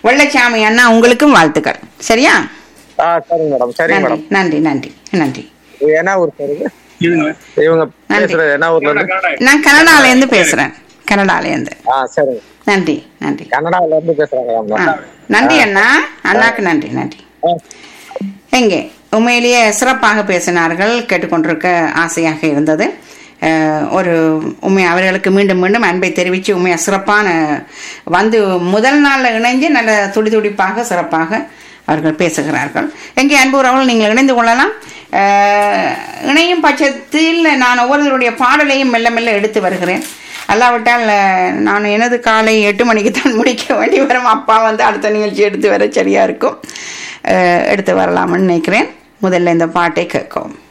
வெள்ளச்சாமி அண்ணா உங்களுக்கும் வாழ்த்துக்கள் சரியா ஆ சரிங்க மேடம் சரிங்க நன்றி மேடம் நன்றி நன்றி நன்றி இது என்ன ஊர் சார் இது இவங்க பேசுறது என்ன ஊர்ல இருந்து நான் கனடால இருந்து பேசுறேன் கனடால இருந்து ஆ சரிங்க நன்றி நன்றி கன்னடாவில இருந்து பேசுறாங்க ஆ, மேடம் நன்றி அண்ணா அண்ணாக்கு நன்றி நன்றி ஆ, எங்கே உண்மையிலேயே சிறப்பாக பேசினார்கள் கேட்டுக்கொண்டிருக்க ஆசையாக இருந்தது அஹ், ஒரு உண்மை அவர்களுக்கு மீண்டும் மீண்டும் அன்பை தெரிவித்து உண்மையாக சிறப்பான வந்து முதல் நாளில் இணைஞ்சு நல்ல துடி துடிப்பாக சிறப்பாக அவர்கள் பேசுகிறார்கள் எங்கே அன்புறவர்கள் நீங்கள் இணைந்து கொள்ளலாம் அஹ், இணையும் பட்சத்தில் நான் ஒவ்வொருவருடைய பாடலையும் மெல்ல மெல்ல எடுத்து வருகிறேன் அல்லாவிட்டால் அஹ், நான் எனது காலை எட்டு மணிக்கு தான் முடிக்க வேண்டி வரும் அப்பா வந்து அடுத்த நிகழ்ச்சி எடுத்து வர சரியா இருக்கும் அஹ், எடுத்து வரலாம்னு நினைக்கிறேன் முதல்ல இந்த பாட்டை கேட்கும்